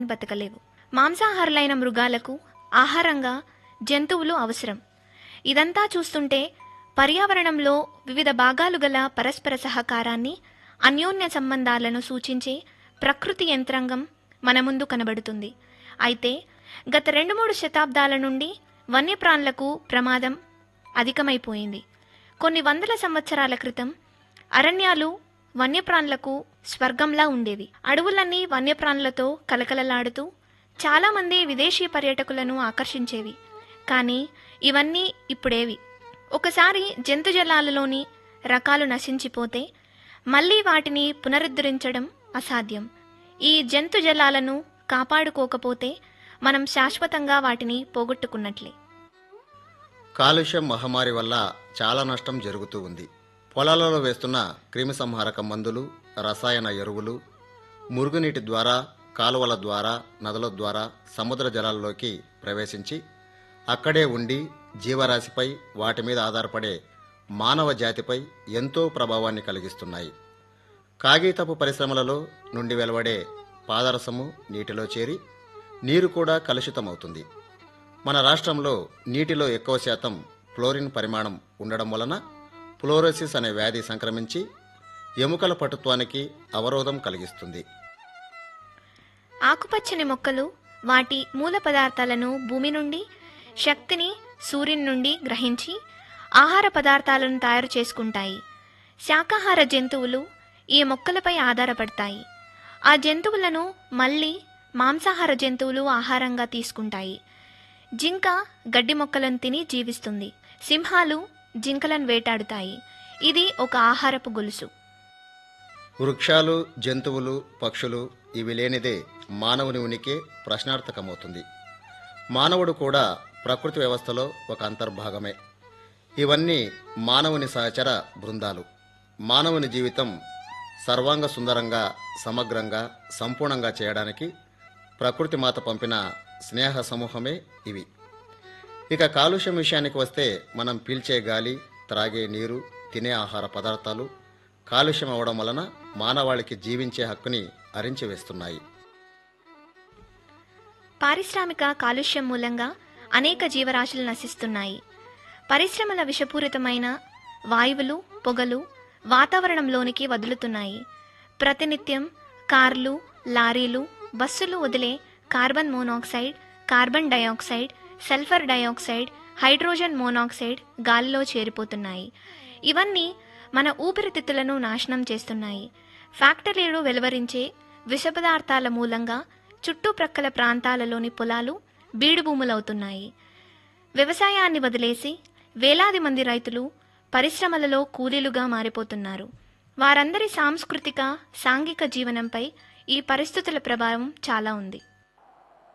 బతకలేవు మాంసాహారులైన మృగాలకు ఆహారంగా జంతువులు అవసరం ఇదంతా చూస్తుంటే పర్యావరణంలో వివిధ భాగాలు గల పరస్పర సహకారాన్ని అన్యోన్య సంబంధాలను సూచించే ప్రకృతి యంత్రాంగం మన ముందు కనబడుతుంది అయితే గత రెండు మూడు శతాబ్దాల నుండి వన్యప్రాణులకు ప్రమాదం అధికమైపోయింది కొన్ని వందల సంవత్సరాల క్రితం అరణ్యాలు వన్యప్రాణులకు స్వర్గంలా ఉండేవి అడవులన్నీ వన్యప్రాణులతో కలకలలాడుతూ చాలామంది విదేశీ పర్యాటకులను ఆకర్షించేవి కానీ ఇవన్నీ ఇప్పుడేవి ఒకసారి జంతుజలాలలోని రకాలు నశించిపోతే మళ్ళీ వాటిని పునరుద్ధరించడం అసాధ్యం ఈ జంతుజలాలను కాపాడుకోకపోతే మనం శాశ్వతంగా వాటిని పోగొట్టుకున్నట్లే కాలుష్యం మహమ్మారి వల్ల చాలా నష్టం జరుగుతూ ఉంది పొలాలలో వేస్తున్న క్రిమిసంహారక మందులు రసాయన ఎరువులు మురుగునీటి ద్వారా కాలువల ద్వారా నదుల ద్వారా సముద్ర జలాల్లోకి ప్రవేశించి అక్కడే ఉండి జీవరాశిపై వాటి మీద ఆధారపడే మానవ జాతిపై ఎంతో ప్రభావాన్ని కలిగిస్తున్నాయి కాగితపు పరిశ్రమలలో నుండి వెలువడే పాదరసము నీటిలో చేరి నీరు కూడా కలుషితమవుతుంది మన రాష్ట్రంలో నీటిలో ఎక్కువ శాతం ఫ్లోరిన్ పరిమాణం ఉండడం వలన ఫ్లోరోసిస్ అనే వ్యాధి సంక్రమించి ఎముకల పటుత్వానికి అవరోధం కలిగిస్తుంది ఆకుపచ్చని మొక్కలు వాటి మూల పదార్థాలను భూమి నుండి శక్తిని సూర్యుని నుండి గ్రహించి ఆహార పదార్థాలను తయారు చేసుకుంటాయి శాకాహార జంతువులు ఈ మొక్కలపై ఆధారపడతాయి ఆ జంతువులను మళ్ళీ మాంసాహార జంతువులు ఆహారంగా తీసుకుంటాయి జింక గడ్డి మొక్కలను తిని జీవిస్తుంది సింహాలు జింకలను వేటాడుతాయి ఇది ఒక ఆహారపు గొలుసు వృక్షాలు జంతువులు పక్షులు ఇవి లేనిదే మానవుని ఉనికి ప్రశ్నార్థకమవుతుంది మానవుడు కూడా ప్రకృతి వ్యవస్థలో ఒక అంతర్భాగమే ఇవన్నీ మానవుని సహచర బృందాలు మానవుని జీవితం సర్వాంగ సుందరంగా సమగ్రంగా సంపూర్ణంగా చేయడానికి ప్రకృతి మాత పంపిన స్నేహ సమూహమే ఇవి ఇక కాలుష్యం విషయానికి వస్తే మనం పీల్చే గాలి త్రాగే నీరు తినే ఆహార పదార్థాలు కాలుష్యం అవడం వలన మానవాళికి జీవించే హక్కుని అరించి వేస్తున్నాయి పారిశ్రామిక కాలుష్యం మూలంగా అనేక జీవరాశులు నశిస్తున్నాయి పరిశ్రమల విషపూరితమైన వాయువులు పొగలు వాతావరణంలోనికి వదులుతున్నాయి ప్రతినిత్యం కార్లు లారీలు బస్సులు వదిలే carbon monoxide carbon dioxide sulphur dioxide hydrogen monoxide గాలిలో చేరిపోతున్నాయి ఇవన్నీ మన ఊపిరితిత్తులను నాశనం చేస్తున్నాయి ఫ్యాక్టరీలు వెలువరించే విష పదార్థాల మూలంగా చుట్టుప్రక్కల ప్రాంతాలలోని పొలాలు బీడు భూములవుతున్నాయి వ్యవసాయాన్ని వదిలేసి వేలాది మంది రైతులు పరిశ్రమలలో కూలీలుగా మారిపోతున్నారు వారందరి సాంస్కృతిక సాంఘిక జీవనంపై ఈ పరిస్థితుల ప్రభావం చాలా ఉంది